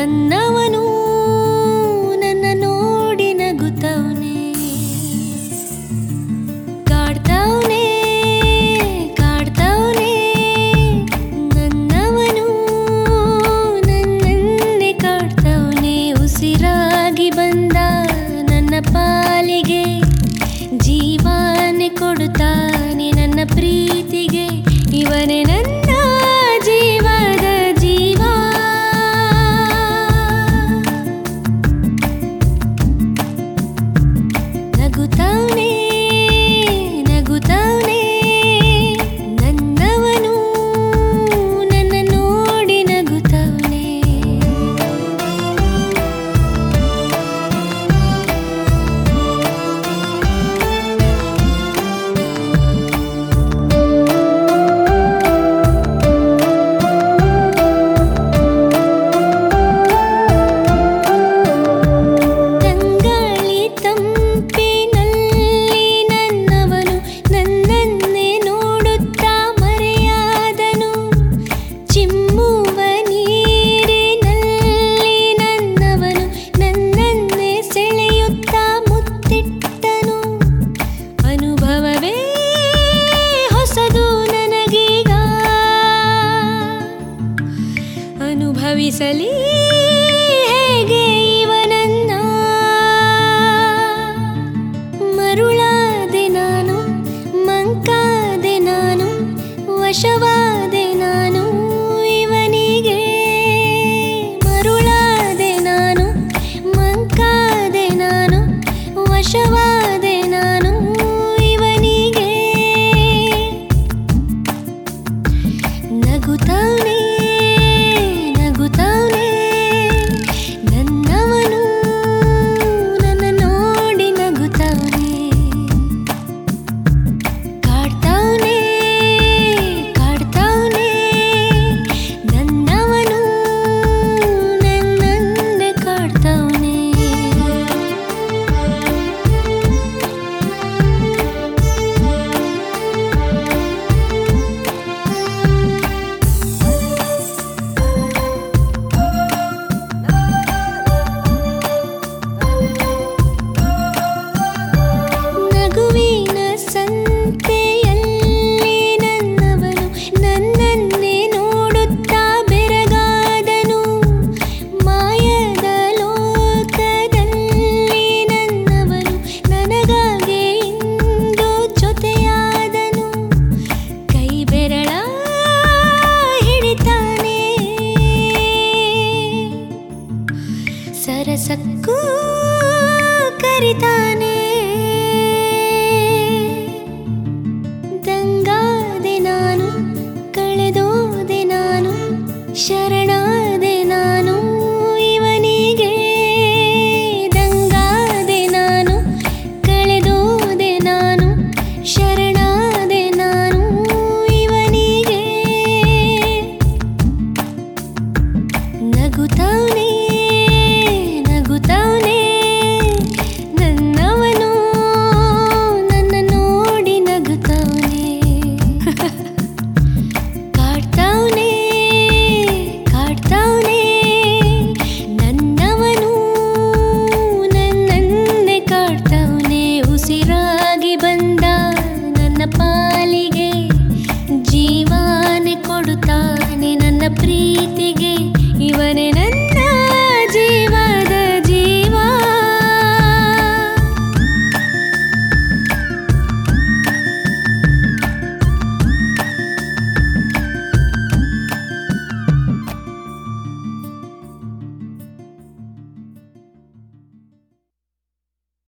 ನನ್ನವನು ನನ್ನ ನೋಡಿ ನಗುತ್ತವನೆ ಕಾಡ್ತವನೆ ಕಾಡ್ತವನೆ ನನ್ನವನು ನನ್ನನ್ನೇ ಕಾಡ್ತವನೆ ಉಸಿರಾಗಿ ಬಂದ ನನ್ನ ಪಾಲಿಗೆ ಜೀವಾನೆ ಕೊಡುತ್ತಾನೆ ನನ್ನ ಪ್ರೀತಿಗೆ ಇವನೇ ನನ್ನ ಜೀವದ ಜೀವ ನಗುತ್ತವನೆ ನಗುತ್ತವನೆ ನನ್ನವನು ನನ್ನ ನೋಡಿ ನಗುತ್ತವನೆ ತಂಗಾಳಿ ತಂಪಿನಲ್ಲಿ ನನ್ನವನು ನನ್ನನ್ನೇ ನೋಡುತ್ತಾ ಮರೆಯಾದನು ಚಿಮ್ಮುವ ನೀರಿನಲ್ಲಿ ನನ್ನವನು ನನ್ನನ್ನೇ ಸೆಳೆಯುತ್ತಾ ಮುತ್ತಿಟ್ಟನು ಅನುಭವವೇ ಹೊಸದು ನನಗೀಗ ಅನುಭವಿಸಲಿ ಹೇಗೆ ಇವನನ್ನ ಮರುಳಾದೆ ನಾನು ಮಂಕಾದೆ ನಾನು ವಶವಾದೆ ನಾನು ಇವನಿಗೆ ಮರುಳಾದೆ ನಾನು ಮಂಕಾದೆ ನಾನು ವಶವಾದೆ ನಾನು ಇವನಿಗೆ ನಗುತ್ತಾನೆ